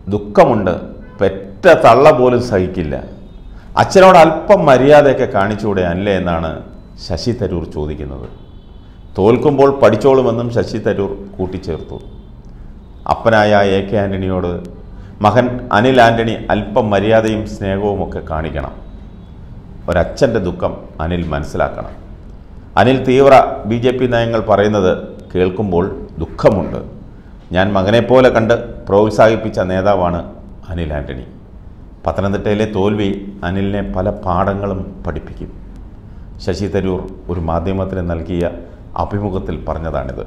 ദുഃഖമുണ്ട് പെറ്റ തള്ള പോലും സഹിക്കില്ല അച്ഛനോട് അല്പം മര്യാദയൊക്കെ കാണിച്ചുകൂടെ അല്ലേ എന്നാണ് ശശി തരൂർ ചോദിക്കുന്നത് തോൽക്കുമ്പോൾ പഠിച്ചോളുമെന്നും ശശി തരൂർ കൂട്ടിച്ചേർത്തു അപ്പനായ എ കെ ആൻ്റണിയോട് മകൻ അനിൽ ആൻ്റണി അല്പം മര്യാദയും സ്നേഹവുമൊക്കെ കാണിക്കണം ഒരച്ഛൻ്റെ ദുഃഖം അനിൽ മനസ്സിലാക്കണം അനിൽ തീവ്ര ബി ജെ പി നയങ്ങൾ പറയുന്നത് കേൾക്കുമ്പോൾ ദുഃഖമുണ്ട് ഞാൻ മകനെപ്പോലെ കണ്ട് പ്രോത്സാഹിപ്പിച്ച നേതാവാണ് അനിൽ ആൻ്റണി പത്തനംതിട്ടയിലെ തോൽവി അനിലിനെ പല പാഠങ്ങളും പഠിപ്പിക്കും ശശി തരൂർ ഒരു മാധ്യമത്തിന് നൽകിയ അഭിമുഖത്തിൽ പറഞ്ഞതാണിത്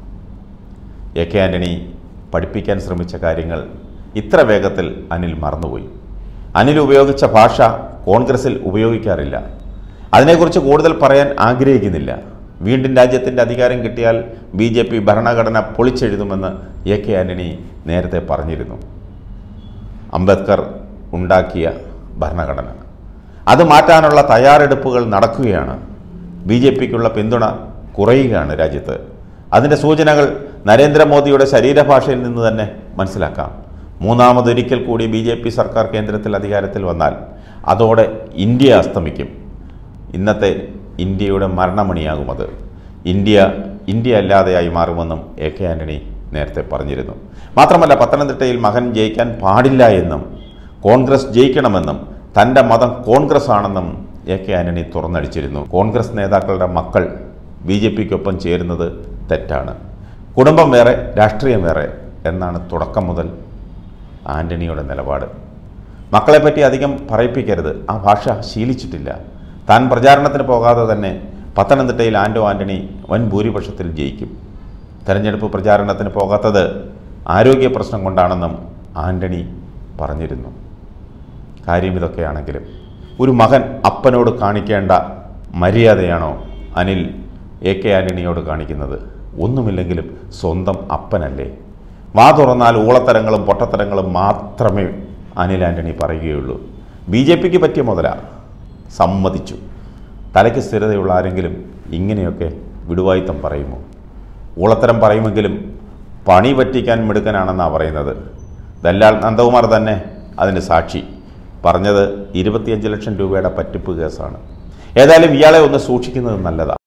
എ കെ ആൻ്റണി പഠിപ്പിക്കാൻ ശ്രമിച്ച കാര്യങ്ങൾ ഇത്ര വേഗത്തിൽ അനിൽ മറന്നുപോയി അനിൽ ഉപയോഗിച്ച ഭാഷ കോൺഗ്രസിൽ ഉപയോഗിക്കാറില്ല അതിനെക്കുറിച്ച് കൂടുതൽ പറയാൻ ആഗ്രഹിക്കുന്നില്ല വീണ്ടും രാജ്യത്തിൻ്റെ അധികാരം കിട്ടിയാൽ ബി ജെ പി ഭരണഘടന പൊളിച്ചെഴുതുമെന്ന് എ കെ ആൻ്റണി നേരത്തെ പറഞ്ഞിരുന്നു അംബേദ്കർ ഉണ്ടാക്കിയ ഭരണഘടന അത് മാറ്റാനുള്ള തയ്യാറെടുപ്പുകൾ നടക്കുകയാണ് ബി ജെ പിക്കുള്ള പിന്തുണ കുറയുകയാണ് രാജ്യത്ത് അതിൻ്റെ സൂചനകൾ നരേന്ദ്രമോദിയുടെ ശരീരഭാഷയിൽ നിന്ന് തന്നെ മനസ്സിലാക്കാം മൂന്നാമതൊരിക്കൽ കൂടി ബി ജെ പി സർക്കാർ കേന്ദ്രത്തിൽ അധികാരത്തിൽ വന്നാൽ അതോടെ ഇന്ത്യ അസ്തമിക്കും ഇന്നത്തെ ഇന്ത്യയുടെ മരണമണിയാകും അത് ഇന്ത്യ ഇന്ത്യ അല്ലാതെയായി മാറുമെന്നും എ കെ ആൻ്റണി നേരത്തെ പറഞ്ഞിരുന്നു മാത്രമല്ല പത്തനംതിട്ടയിൽ മകൻ ജയിക്കാൻ പാടില്ല എന്നും കോൺഗ്രസ് ജയിക്കണമെന്നും തൻ്റെ മതം കോൺഗ്രസ് ആണെന്നും എ കെ ആൻ്റണി തുറന്നടിച്ചിരുന്നു കോൺഗ്രസ് നേതാക്കളുടെ മക്കൾ ബി ജെ പിക്കൊപ്പം ചേരുന്നത് തെറ്റാണ് കുടുംബം വേറെ രാഷ്ട്രീയം വേറെ എന്നാണ് തുടക്കം മുതൽ ആൻ്റണിയുടെ നിലപാട് മക്കളെപ്പറ്റി അധികം പറയിപ്പിക്കരുത് ആ ഭാഷ ശീലിച്ചിട്ടില്ല താൻ പ്രചാരണത്തിന് പോകാതെ തന്നെ പത്തനംതിട്ടയിൽ ആൻഡോ ആൻ്റണി വൻ ഭൂരിപക്ഷത്തിൽ ജയിക്കും തെരഞ്ഞെടുപ്പ് പ്രചാരണത്തിന് പോകാത്തത് ആരോഗ്യ പ്രശ്നം കൊണ്ടാണെന്നും ആൻ്റണി പറഞ്ഞിരുന്നു കാര്യം ഇതൊക്കെയാണെങ്കിലും ഒരു മകൻ അപ്പനോട് കാണിക്കേണ്ട മര്യാദയാണോ അനിൽ എ കെ ആൻ്റണിയോട് കാണിക്കുന്നത് ഒന്നുമില്ലെങ്കിലും സ്വന്തം അപ്പനല്ലേ വാ തുറന്നാൽ ഊളത്തരങ്ങളും പൊട്ടത്തരങ്ങളും മാത്രമേ അനിൽ ആൻ്റണി പറയുകയുള്ളൂ ബി ജെ പിക്ക് പറ്റിയ മുതല സമ്മതിച്ചു തലയ്ക്ക് സ്ഥിരതയുള്ള ആരെങ്കിലും ഇങ്ങനെയൊക്കെ വിടുവായിത്തം പറയുമോ ഊളത്തരം പറയുമെങ്കിലും പണി പറ്റിക്കാൻ മിടുക്കനാണെന്നാണ് പറയുന്നത് ദല്ലാൽ നന്ദകുമാർ തന്നെ അതിന് സാക്ഷി പറഞ്ഞത് ഇരുപത്തിയഞ്ച് ലക്ഷം രൂപയുടെ പറ്റിപ്പ് കേസാണ് ഏതായാലും ഇയാളെ ഒന്ന് സൂക്ഷിക്കുന്നത് നല്ലതാണ്